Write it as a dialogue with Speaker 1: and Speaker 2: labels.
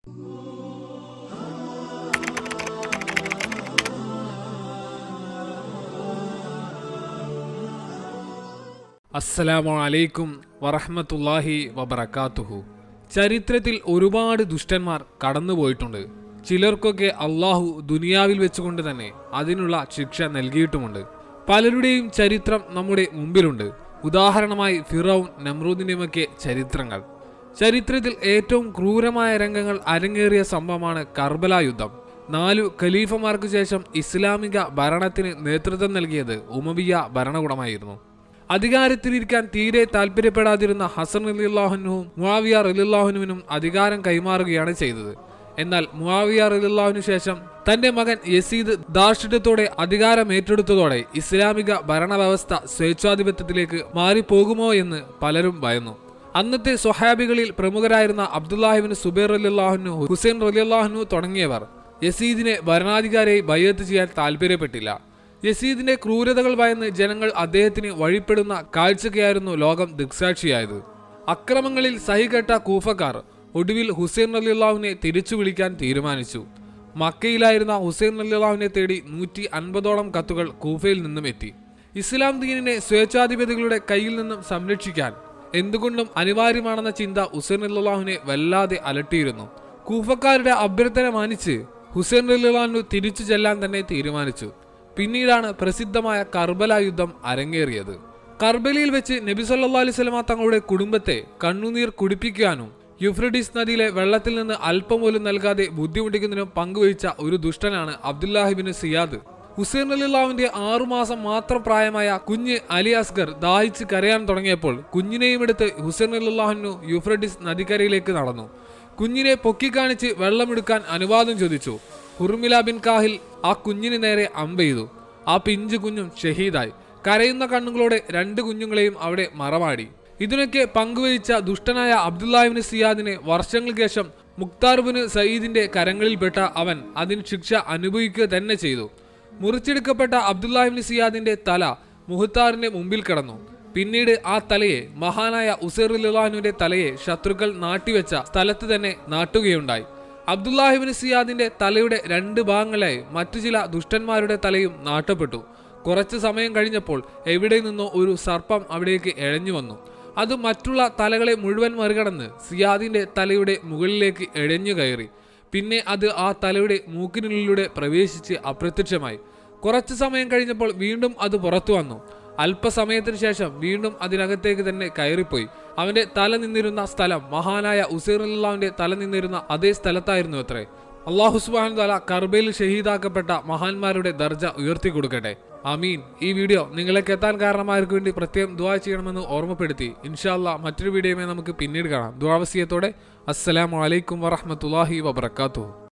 Speaker 1: അസ്സലാമു അലൈക്കും വറഹ്മത്തുള്ളാഹി വബറകാതുഹു ചരിത്രത്തിൽ ഒരുപാട് ദുഷ്ടന്മാർ കടന്നുപോയിട്ടുണ്ട് ചിലർക്കൊക്കെ അള്ളാഹു ദുനിയാവിൽ വെച്ചുകൊണ്ട് തന്നെ അതിനുള്ള ശിക്ഷ നൽകിയിട്ടുമുണ്ട് പലരുടെയും ചരിത്രം നമ്മുടെ മുമ്പിലുണ്ട് ഉദാഹരണമായി ഫിറൌൻ നമ്രൂദിന്റെയുമൊക്കെ ചരിത്രങ്ങൾ ചരിത്രത്തിൽ ഏറ്റവും ക്രൂരമായ രംഗങ്ങൾ അരങ്ങേറിയ സംഭവമാണ് കർബല യുദ്ധം നാലു ഖലീഫമാർക്ക് ശേഷം ഇസ്ലാമിക ഭരണത്തിന് നേതൃത്വം നൽകിയത് ഉമവിയ ഭരണകൂടമായിരുന്നു അധികാരത്തിലിരിക്കാൻ തീരെ താല്പര്യപ്പെടാതിരുന്ന ഹസൻ അലിള്ളാഹുനുവും മുവാവിയ റലിള്ളാഹുനുവിനും അധികാരം കൈമാറുകയാണ് ചെയ്തത് എന്നാൽ മുവാവിയ റലിള്ളാഹുനു ശേഷം തന്റെ മകൻ യസീദ് ദാർഷ്ട്യത്തോടെ അധികാരം ഏറ്റെടുത്തതോടെ ഇസ്ലാമിക ഭരണവ്യവസ്ഥ സ്വേച്ഛാധിപത്യത്തിലേക്ക് മാറിപ്പോകുമോ എന്ന് പലരും ഭയന്നു അന്നത്തെ സ്വഹാബികളിൽ പ്രമുഖരായിരുന്ന അബ്ദുല്ലാഹിബിൻ സുബൈർ അലിള്ളാഹുനു ഹുസൈൻ റലിള്ളാഹുനു തുടങ്ങിയവർ യസീദിനെ ഭരണാധികാരിയായി ബയ്യത്ത് ചെയ്യാൻ താല്പര്യപ്പെട്ടില്ല യസീദിന്റെ ക്രൂരതകൾ ഭയന്ന് ജനങ്ങൾ അദ്ദേഹത്തിന് വഴിപ്പെടുന്ന കാഴ്ചയ്ക്കായിരുന്നു ലോകം ദിക്സാക്ഷിയായത് അക്രമങ്ങളിൽ സഹികെട്ട കൂഫക്കാർ ഒടുവിൽ ഹുസൈൻ അലിള്ളാഹുവിനെ തിരിച്ചു വിളിക്കാൻ തീരുമാനിച്ചു മക്കയിലായിരുന്ന ഹുസൈൻ അലിള്ളാഹുവിനെ തേടി നൂറ്റി അൻപതോളം കത്തുകൾ കൂഫയിൽ നിന്നും എത്തി ഇസ്ലാം ദീനിനെ സ്വേച്ഛാധിപതികളുടെ കയ്യിൽ നിന്നും സംരക്ഷിക്കാൻ എന്തുകൊണ്ടും അനിവാര്യമാണെന്ന ചിന്ത ഹുസൈൻ അല്ലാഹുവിനെ വല്ലാതെ അലട്ടിയിരുന്നു കൂഫക്കാരുടെ അഭ്യർത്ഥന മാനിച്ച് ഹുസൈൻ അല്ലാഹു തിരിച്ചു ചെല്ലാൻ തന്നെ തീരുമാനിച്ചു പിന്നീടാണ് പ്രസിദ്ധമായ കർബല യുദ്ധം അരങ്ങേറിയത് കർബലയിൽ വെച്ച് നബി സല്ലാ അലൈഹി സ്വലമ തങ്ങളുടെ കുടുംബത്തെ കണ്ണുനീർ കുടിപ്പിക്കാനും യുഫ്രഡീസ് നദിയിലെ വെള്ളത്തിൽ നിന്ന് അല്പം പോലും നൽകാതെ ബുദ്ധിമുട്ടിക്കുന്നതിനും പങ്കുവഹിച്ച ഒരു ദുഷ്ടനാണ് അബ്ദുല്ലാഹിബിന് സിയാദ് ഹുസൈൻ അലിള്ളാവിന്റെ ആറുമാസം മാത്രം പ്രായമായ കുഞ്ഞ് അലി അസ്ഗർ ദാഹിച്ച് കരയാൻ തുടങ്ങിയപ്പോൾ കുഞ്ഞിനെയും എടുത്ത് ഹുസൈൻ അലിള്ളാഹുനു യുഫ്രഡീസ് നദിക്കരയിലേക്ക് നടന്നു കുഞ്ഞിനെ പൊക്കിക്കാണിച്ച് വെള്ളമെടുക്കാൻ അനുവാദം ചോദിച്ചു ഹുർമില ബിൻ കാഹിൽ ആ കുഞ്ഞിന് നേരെ അമ്പെയ്തു ആ പിഞ്ചു കുഞ്ഞും ഷഹീദായി കരയുന്ന കണ്ണുകളോടെ രണ്ട് കുഞ്ഞുങ്ങളെയും അവിടെ മറമാടി ഇതിനൊക്കെ പങ്കുവഹിച്ച ദുഷ്ടനായ അബ്ദുല്ലാഹിബിന് സിയാദിനെ വർഷങ്ങൾക്ക് ശേഷം മുക്താർബിന് സയ്യിദിന്റെ കരങ്ങളിൽപ്പെട്ട അവൻ അതിന് ശിക്ഷ അനുഭവിക്കുക തന്നെ ചെയ്തു മുറിച്ചെടുക്കപ്പെട്ട അബ്ദുല്ലാഹിബിന് സിയാദിന്റെ തല മുഹത്താറിന്റെ മുമ്പിൽ കടന്നു പിന്നീട് ആ തലയെ മഹാനായ ഉസൈർ അലിള്ളാഹുവിന്റെ തലയെ ശത്രുക്കൾ നാട്ടിവെച്ച സ്ഥലത്ത് തന്നെ നാട്ടുകയുണ്ടായി അബ്ദുല്ലാഹിബിൻ സിയാദിന്റെ തലയുടെ രണ്ട് ഭാഗങ്ങളായി മറ്റു ചില ദുഷ്ടന്മാരുടെ തലയും നാട്ടപ്പെട്ടു കുറച്ച് സമയം കഴിഞ്ഞപ്പോൾ എവിടെ നിന്നോ ഒരു സർപ്പം അവിടേക്ക് എഴഞ്ഞു വന്നു അത് മറ്റുള്ള തലകളെ മുഴുവൻ മറികടന്ന് സിയാദിന്റെ തലയുടെ മുകളിലേക്ക് എഴഞ്ഞു കയറി പിന്നെ അത് ആ തലയുടെ മൂക്കിനുള്ളിലൂടെ പ്രവേശിച്ച് അപ്രത്യക്ഷമായി കുറച്ചു സമയം കഴിഞ്ഞപ്പോൾ വീണ്ടും അത് പുറത്തു വന്നു അല്പസമയത്തിന് ശേഷം വീണ്ടും അതിനകത്തേക്ക് തന്നെ കയറിപ്പോയി അവന്റെ തല നിന്നിരുന്ന സ്ഥലം മഹാനായ ഉസൈർ അല്ലാവിന്റെ തല നിന്നിരുന്ന അതേ സ്ഥലത്തായിരുന്നു അത്രേ അള്ളാഹു സുബാൻ തല കർബയിൽ ഷഹീദാക്കപ്പെട്ട മഹാന്മാരുടെ ദർജ ഉയർത്തി കൊടുക്കട്ടെ അമീൻ ഈ വീഡിയോ നിങ്ങളേക്ക് എത്താൻ കാരണമാർക്ക് വേണ്ടി പ്രത്യേകം ദുവാ ചെയ്യണമെന്ന് ഓർമ്മപ്പെടുത്തി ഇൻഷാല്ല മറ്റൊരു വീഡിയോയുമായി നമുക്ക് പിന്നീട് കാണാം ദ്വാവസ്യത്തോടെ അസ്സലാമു അലൈക്കും വറഹമത്തല്ലാഹി വബർക്കാത്തു